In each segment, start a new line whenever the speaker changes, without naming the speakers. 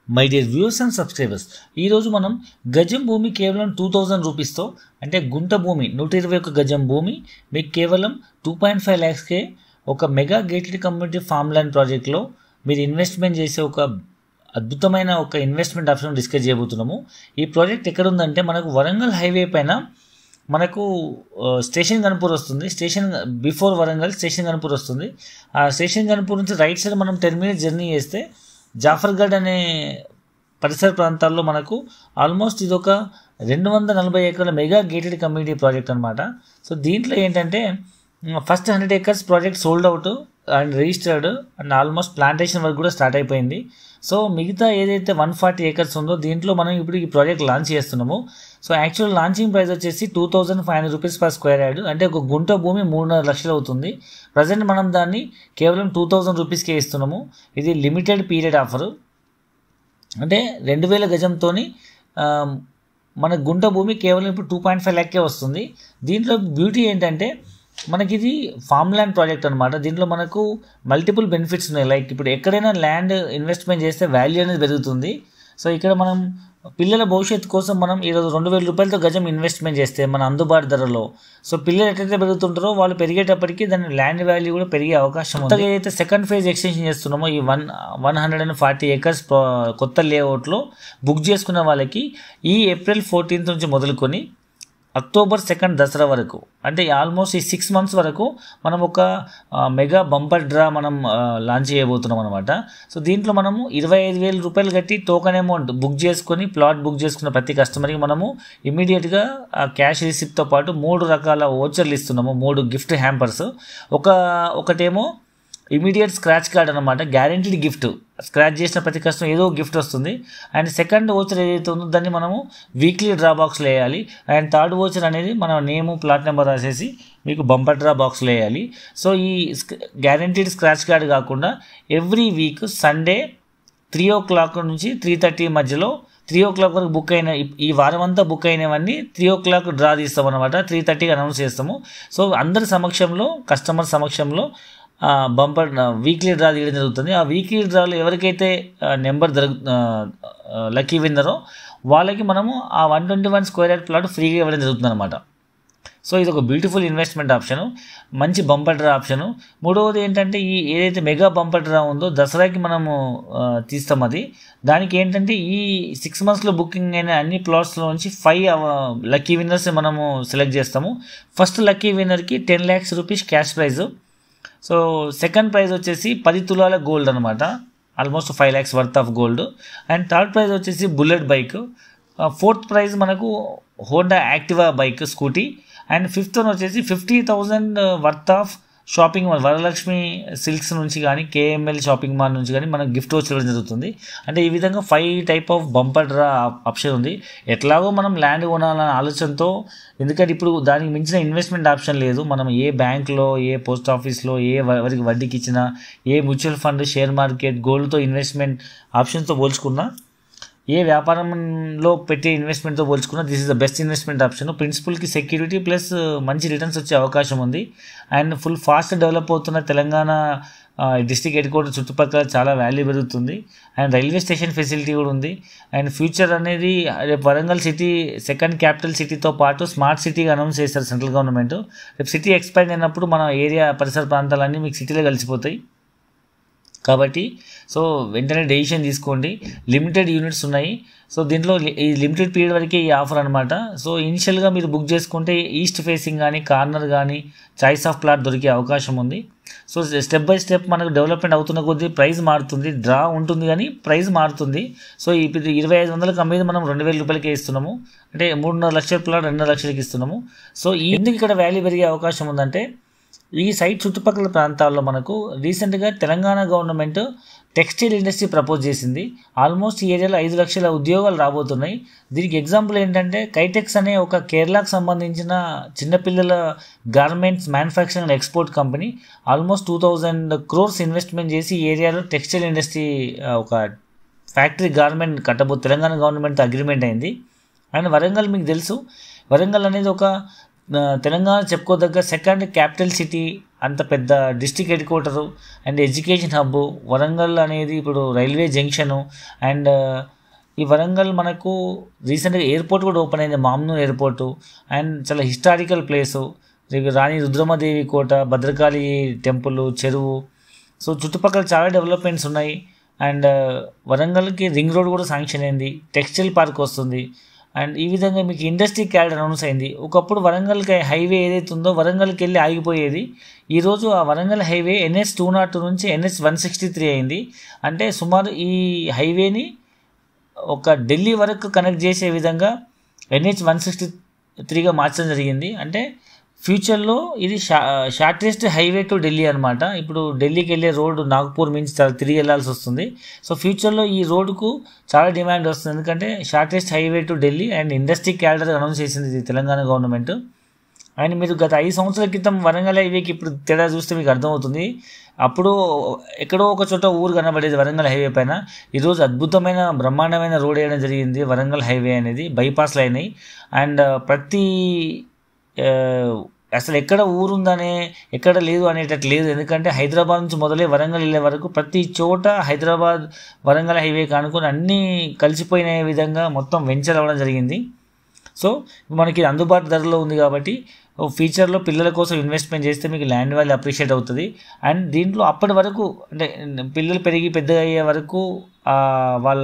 my dear viewers and subscribers ఈరోజు మనం గజం భూమి కేవలం టూ థౌజండ్ రూపీస్తో అంటే గుంట భూమి నూట ఇరవై ఒక గజం భూమి మీకు కేవలం టూ పాయింట్ ఫైవ్ ల్యాక్స్కే ఒక mega gated community farm land ప్రాజెక్ట్లో మీరు ఇన్వెస్ట్మెంట్ చేసే ఒక అద్భుతమైన ఒక ఇన్వెస్ట్మెంట్ ఆప్షన్ డిస్కస్ చేయబోతున్నాము ఈ ప్రాజెక్ట్ ఎక్కడ ఉందంటే మనకు వరంగల్ హైవే పైన మనకు ఆ, స్టేషన్ గన్పూర్ వస్తుంది station before Warangal station Ghanpur వస్తుంది ఆ స్టేషన్ గన్పూర్ నుంచి రైట్ సైడ్ మనం టెన్ మినిట్స్ జర్నీ చేస్తే జాఫర్గఢ్ అనే పరిసర ప్రాంతాల్లో మనకు ఆల్మోస్ట్ ఇది ఒక రెండు వందల నలభై ఎకరాల మెగా గేటెడ్ కమ్యూనిటీ ప్రాజెక్ట్ అనమాట సో దీంట్లో ఏంటంటే first hundred acres project sold out and registered and almost plantation work కూడా స్టార్ట్ అయిపోయింది సో మిగతా ఏదైతే వన్ ఫార్టీ ఏకర్స్ ఉందో దీంట్లో మనం ఇప్పుడు ఈ ప్రాజెక్ట్ లాంచ్ చేస్తున్నాము సో యాక్చువల్ లాంచింగ్ ప్రైస్ వచ్చేసి two thousand five hundred rupees per square yard అంటే ఒక గుంట భూమి మూడున్నర లక్షలు అవుతుంది ప్రజెంట్ మనం దాన్ని కేవలం టూ థౌజండ్ రూపీస్కే ఇస్తున్నాము ఇది లిమిటెడ్ పీరియడ్ ఆఫర్ అంటే రెండు వేల గజంతో మన గుంట భూమి కేవలం ఇప్పుడు టూ పాయింట్ ఫైవ్ ల్యాక్కే వస్తుంది దీంట్లో బ్యూటీ ఏంటంటే మనకి ఇది ఫార్మ్ ల్యాండ్ ప్రాజెక్ట్ అనమాట దీంట్లో మనకు మల్టిపుల్ బెనిఫిట్స్ ఉన్నాయి లైక్ ఇప్పుడు ఎక్కడైనా ల్యాండ్ ఇన్వెస్ట్మెంట్ చేస్తే వాల్యూ అనేది పెరుగుతుంది సో ఇక్కడ మనం పిల్లల భవిష్యత్తు కోసం మనం ఈరోజు రెండు వేల రూపాయలతో గజం ఇన్వెస్ట్మెంట్ చేస్తే మన అందుబాటు ధరలో సో పిల్లలు ఎట్లయితే పెరుగుతుంటారో వాళ్ళు పెరిగేటప్పటికి దాని ల్యాండ్ వాల్యూ కూడా పెరిగే అవకాశం ఉంది ఏదైతే సెకండ్ ఫేజ్ ఎక్స్టెన్షన్ చేస్తున్నామో ఈ one one hundred and forty acres కొత్త లేఅవుట్లో బుక్ చేసుకున్న వాళ్ళకి ఈ ఏప్రిల్ ఫోర్టీన్త్ నుంచి మొదలుకొని అక్టోబర్ సెకండ్ దసరా వరకు అంటే ఆల్మోస్ట్ ఈ సిక్స్ మంత్స్ వరకు మనం ఒక ఆ, మెగా బంపర్ డ్రా మనం ఆ, లాంచ్ చేయబోతున్నాం అనమాట సో దీంట్లో మనము ఇరవై ఐదు వేల రూపాయలు కట్టి టోకన్ అమౌంట్ బుక్ చేసుకొని ప్లాట్ బుక్ చేసుకున్న ప్రతి కస్టమర్కి మనము ఇమీడియట్గా ఆ క్యాష్ రిసిప్ట్తో పాటు మూడు రకాల ఓచర్లు ఇస్తున్నాము మూడు గిఫ్ట్ హ్యాంపర్స్ ఒక ఒకటేమో ఇమీడియట్ స్క్రాచ్ కార్డ్ అనమాట గ్యారంటీడ్ గిఫ్ట్ స్క్రాచ్ చేసిన ప్రతి కస్టమర్ ఏదో గిఫ్ట్ వస్తుంది అండ్ సెకండ్ ఓచర్ ఏదైతే ఉందో దాన్ని మనము వీక్లీ డ్రా బాక్స్లో వేయాలి అండ్ థర్డ్ ఓచర్ అనేది మన నేము ప్లాట్ నెంబర్ రాసేసి మీకు బంపర్ డ్రా బాక్స్లో వేయాలి సో ఈ గ్యారంటీడ్ స్క్రాచ్ కార్డ్ కాకుండా every week Sunday three o'clock నుంచి త్రీ థర్టీ మధ్యలో త్రీ ఓ క్లాక్ వరకు బుక్ అయిన ఈ- ఈ వారం అంతా బుక్ అయినవన్నీ త్రీ ఓ క్లాక్ డ్రా తీస్తాం అనమాట త్రీ థర్టీకి అనౌన్స్ చేస్తాము సో అందరి సమక్షంలో కస్టమర్ సమక్షంలో బంపర్ వీక్లీ డ్రా తీయడం జరుగుతుంది ఆ వీక్లీ డ్రాలో ఎవరికైతే నెంబర్ దొరుకు లక్కీ విన్నరో వాళ్ళకి మనము ఆ one twenty one square yard plot ఫ్రీగా ఇవ్వడం జరుగుతుంది అనమాట సో ఇది ఒక బ్యూటిఫుల్ ఇన్వెస్ట్మెంట్ ఆప్షను మంచి బంపర్ డ్రా ఆప్షను మూడవది ఏంటంటే ఈ ఏదైతే మెగా బంపర్ డ్రా ఉందో దసరాకి మనము ఆ, తీస్తాం అది దానికి ఏంటంటే ఈ సిక్స్ మంత్స్లో బుకింగ్ అయిన అన్ని ప్లాట్స్లో నుంచి ఫైవ్ లక్కీ విన్నర్స్ మనము సెలెక్ట్ చేస్తాము ఫస్ట్ లక్కీ విన్నర్కి ten lakhs rupees cash prize so second prize వచ్చేసి పది తులాల గోల్డ్ అనమాట almost five lakhs worth of gold and third prize వచ్చేసి బుల్లెట్ బైక్ ఫోర్త్ ప్రైజ్ మనకు Honda Activa bike scooty and fifth one వచ్చేసి fifty thousand worth of shopping mall Varalakshmi silks నుంచి కానీ KML shopping mall నుంచి కానీ మనకు గిఫ్ట్ వచ్చేయడం జరుగుతుంది అంటే ఈ విధంగా five type of bumper draw option ఉంది ఎట్లాగో మనం ల్యాండ్ కొనాలనే ఆలోచనతో ఎందుకంటే ఇప్పుడు దానికి మించిన ఇన్వెస్ట్మెంట్ ఆప్షన్ లేదు మనం ఏ బ్యాంక్లో ఏ పోస్ట్ ఆఫీస్లో ఏ వ- వరకు వడ్డీకి ఇచ్చినా ఏ మ్యూచువల్ ఫండ్ షేర్ మార్కెట్ గోల్డ్తో ఇన్వెస్ట్మెంట్ ఆప్షన్స్తో పోల్చుకున్నా ఏ వ్యాపారంలో పెట్టే ఇన్వెస్ట్మెంట్తో పోల్చుకున్నా this is the best investment option ప్రిన్సిపల్కి సెక్యూరిటీ ప్లస్ మంచి రిటర్న్స్ వచ్చే అవకాశం ఉంది అండ్ ఫుల్ ఫాస్ట్ డెవలప్ అవుతున్న తెలంగాణ డిస్టిక్ హెడ్ క్వార్టర్ చుట్టుపక్కల చాలా వాల్యూ పెరుగుతుంది అండ్ రైల్వే స్టేషన్ ఫెసిలిటీ కూడా ఉంది అండ్ ఫ్యూచర్ అనేది రేపు వరంగల్ సిటీ సెకండ్ క్యాపిటల్ సిటీతో పాటు స్మార్ట్ సిటీగా అనౌన్స్ చేస్తారు సెంట్రల్ గవర్నమెంట్ రేపు సిటీ ఎక్స్పాండ్ అయినప్పుడు మన ఏరియా పరిసర ప్రాంతాలన్నీ మీకు సిటీలో కలిసిపోతాయి కాబట్టి సో వెంటనే డెసిషన్ తీసుకోండి లిమిటెడ్ యూనిట్స్ ఉన్నాయి సో దీంట్లో లి- ఈ లిమిటెడ్ పీరియడ్ వరకే ఈ ఆఫర్ అనమాట సో ఇనిషియల్గా మీరు బుక్ చేసుకుంటే ఈస్ట్ ఫేసింగ్ కానీ కార్నర్ కానీ చాయిస్ ఆఫ్ ప్లాట్ దొరికే అవకాశం ఉంది సో స్టెప్ బై స్టెప్ మనకు డెవలప్మెంట్ అవుతున్న కొద్దీ ప్రైస్ మారుతుంది డ్రా ఉంటుంది కానీ ప్రైస్ మారుతుంది సో ఇప్పుడు ఇరవై ఐదు వందలకు అమ్మేది మనం రెండు వేల రూపాయలకే ఇస్తున్నాము అంటే మూడున్నర లక్షల ప్లాట్ రెండున్నర లక్షలకి ఇస్తున్నాము సో ఈ- ఎందుకు ఇక్కడ వాల్యూ పెరిగే అవకాశం ఉందంటే ఈ సైట్ చుట్టుపక్కల ప్రాంతాల్లో మనకు రీసెంట్గా Telangana government textile industry propose చేసింది ఆల్మోస్ట్ ఈ ఏరియాలో ఐదు లక్షల ఉద్యోగాలు రాబోతున్నాయి దీనికి ఎగ్జాంపుల్ ఏంటంటే కైటెక్స్ అనే ఒక కేరళకు సంబంధించిన చిన్నపిల్లల garments manufacturing and export company almost two thousand crores investment చేసి ఈ ఏరియాలో టెక్స్టైల్ ఇండస్ట్రీ ఆ, ఒక ఫ్యాక్టరీ గార్మెంట్ కట్టబో తెలంగాణ గవర్నమెంట్తో అగ్రిమెంట్ అయింది అండ్ వరంగల్ మీకు తెలుసు వరంగల్ అనేది ఒక ఆ, తెలంగాణ చెప్పుకోదగ్గ సెకండ్ క్యాపిటల్ సిటీ అంత పెద్ద district head quarter and education hub Warangal అనేది ఇప్పుడు రైల్వే జంక్షను అండ్ ఈ వరంగల్ మనకు రీసెంట్గా ఎయిర్పోర్ట్ కూడా ఓపెన్ అయింది మామ్నూర్ ఎయిర్పోర్టు అండ్ చాలా హిస్టారికల్ ప్లేసు ఇది రాణి రుద్రమదేవి కోట భద్రకాళి టెంపుల్ చెరువు సో చుట్టుపక్కల చాలా డెవలప్మెంట్స్ ఉన్నాయి అండ్ వరంగల్కి రింగ్ రోడ్ కూడా శాంక్షన్ అయింది టెక్స్టైల్ పార్క్ వస్తుంది అండ్ ఈ విధంగా మీకు ఇండస్ట్రీ క్యాడ్ అనౌన్స్ అయింది ఒకప్పుడు వరంగల్కి హైవే ఏదైతే ఉందో వరంగల్కి వెళ్ళి ఆగిపోయేది ఈరోజు ఆ Warangal highway NH two not two నుంచి ఎన్హెచ్ వన్ సిక్స్టీ త్రీ అయింది అంటే సుమారు ఈ హైవేని ఒక ఢిల్లీ వరకు కనెక్ట్ చేసే విధంగా ఎన్హెచ్ వన్ సిక్స్టీ త్రీగా మార్చడం జరిగింది అంటే ఫ్యూచర్లో ఇది షా షార్టెస్ట్ హైవే టు ఢిల్లీ అనమాట ఇప్పుడు ఢిల్లీకి వెళ్ళే రోడ్డు నాగ్పూర్ మించి చాలా తిరిగి వెళ్ళాల్సి వస్తుంది సో ఫ్యూచర్లో ఈ రోడ్డుకు చాలా డిమాండ్ వస్తుంది ఎందుకంటే shortest highway to Delhi and industry క్యాలర్ అనౌన్స్ చేసింది ఇది తెలంగాణ గవర్నమెంట్ అండ్ మీరు గత ఐదు సంవత్సరాల క్రితం వరంగల్ హైవేకి ఇప్పుడు తేడా చూస్తే మీకు అర్థమవుతుంది అప్పుడు ఎక్కడో ఒక చోట ఊరు కనబడేది వరంగల్ హైవే పైన ఈరోజు అద్భుతమైన బ్రహ్మాండమైన రోడ్ వేయడం జరిగింది వరంగల్ హైవే అనేది బైపాస్లు అయినాయి అండ్ ప్రతి ఆ, అసలు ఎక్కడ ఊరుందనే ఎక్కడ లేదు అనేటట్టు లేదు ఎందుకంటే హైదరాబాద్ నుంచి మొదలై వరంగల్ వెళ్ళే వరకు ప్రతి చోట హైదరాబాద్ వరంగల్ హైవే కానుకొని అన్నీ కలిసిపోయిన విధంగా మొత్తం వెంచర్ అవ్వడం జరిగింది సో మనకి అందుబాటు ధరలో ఉంది కాబట్టి ఫ్యూచర్లో పిల్లల కోసం ఇన్వెస్ట్మెంట్ చేస్తే మీకు ల్యాండ్ వాల్యూ అప్రిషియేట్ అవుతుంది అండ్ దీంట్లో అప్పటి వరకు అంటే పిల్లలు పెరిగి పెద్దగా అయ్యే వరకు ఆ, వాళ్ళ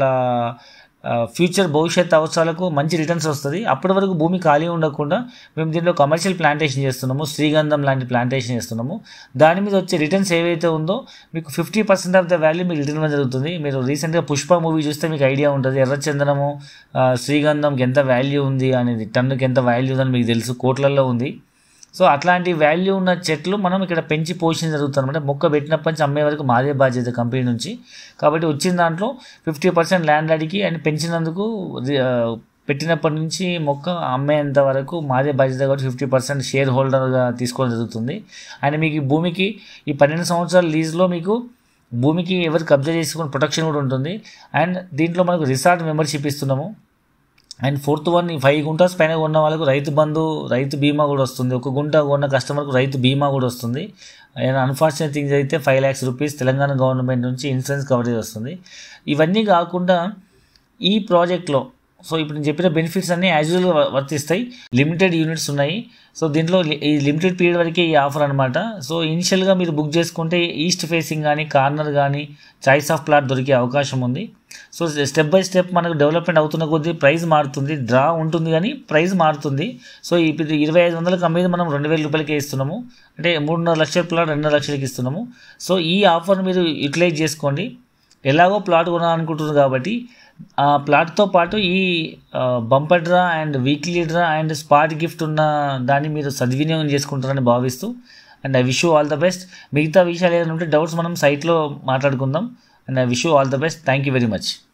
ఫ్యూచర్ భవిష్యత్ అవసరాలకు మంచి రిటర్న్స్ వస్తుంది అప్పటి వరకు భూమి ఖాళీ ఉండకుండా మేము దీంట్లో కమర్షియల్ ప్లాంటేషన్ చేస్తున్నాము శ్రీగంధం లాంటి ప్లాంటేషన్ చేస్తున్నాము దాని మీద వచ్చే రిటర్న్స్ ఏవైతే ఉందో మీకు fifty percent of the value మీకు రిటర్న్ జరుగుతుంది మీరు రీసెంట్గా పుష్ప మూవీ చూస్తే మీకు ఐడియా ఉంటుంది ఎర్రచందనము ఆ, శ్రీగంధంకి ఎంత వాల్యూ ఉంది అనేది టన్నుకి ఎంత వాల్యూ ఉందని మీకు తెలుసు కోట్లల్లో ఉంది సో అట్లాంటి వాల్యూ ఉన్న చెట్లు మనం ఇక్కడ పెంచి పోషణ జరుగుతుంది అనమాట మొక్క పెట్టినప్పటి నుంచి అమ్మే వరకు మాదే బాధ్యత కంపెనీ నుంచి కాబట్టి వచ్చిన దాంట్లో ఫిఫ్టీ పర్సెంట్ ల్యాండ్ అడిగి అండ్ పెంచినందుకు రి- ఆ, పెట్టినప్పటి నుంచి మొక్క అమ్మేంత వరకు మాదే బాధ్యత కాబట్టి ఫిఫ్టీ పర్సెంట్ షేర్ హోల్డర్గా తీసుకోవడం జరుగుతుంది అండ్ మీకు ఈ భూమికి ఈ పన్నెండు సంవత్సరాల లీజ్లో మీకు భూమికి ఎవరు కబ్జా చేసుకుని ప్రొటెక్షన్ కూడా ఉంటుంది అండ్ దీంట్లో మనకు రిసార్ట్ మెంబర్షిప్ ఇస్తున్నాము అండ్ ఫోర్త్ వన్ ఈ ఫైవ్ గుంటాస్ పైన ఉన్న వాళ్ళకు రైతు బంధు రైతు బీమా కూడా వస్తుంది ఒక గుంట ఉన్న కస్టమర్కు రైతు బీమా కూడా వస్తుంది అండ్ అన్ఫార్చునేట్ థింగ్స్ అయితే five lakhs rupees Telangana government నుంచి ఇన్సూరెన్స్ కవరేజ్ వస్తుంది ఇవన్నీ కాకుండా ఈ ప్రాజెక్ట్లో సో ఇప్పుడు నేను చెప్పిన బెనిఫిట్స్ అన్నీ యాజ్ యూజువల్గా వర్తిస్తాయి లిమిటెడ్ యూనిట్స్ ఉన్నాయి సో దీంట్లో లి- ఈ లిమిటెడ్ పీరియడ్ వరకే ఈ ఆఫర్ అనమాట సో ఇనిషియల్గా మీరు బుక్ చేసుకుంటే ఈస్ట్ ఫేసింగ్ కానీ కార్నర్ కానీ చాయిస్ ఆఫ్ ప్లాట్ దొరికే అవకాశం ఉంది సో స్టెప్ బై స్టెప్ మనకు డెవలప్మెంట్ అవుతున్న కొద్దీ ప్రైస్ మారుతుంది డ్రా ఉంటుంది కానీ ప్రైస్ మారుతుంది సో ఇప్పుడు ఇరవై ఐదు వందలకు అమ్మేది మనం రెండు వేల రూపాయలకే ఇస్తున్నాము అంటే మూడున్నర లక్షల ప్లాట్ రెండున్నర లక్షలకి ఇస్తున్నాము సో ఈ ఆఫర్ మీరు యూటిలైజ్ చేసుకోండి ఎలాగో ప్లాట్ కొనాలనుకుంటున్నారు కాబట్టి ఆ ప్లాట్తో పాటు ఈ bumper draw and weekly draw and spot gift ఉన్న దాన్ని మీరు సద్వినియోగం చేసుకుంటారని భావిస్తూ and I wish you all the best మిగతా విషయాలు ఏమైనా ఉంటే డౌట్స్ మనం సైట్లో మాట్లాడుకుందాం and I wish you all the best thank you very much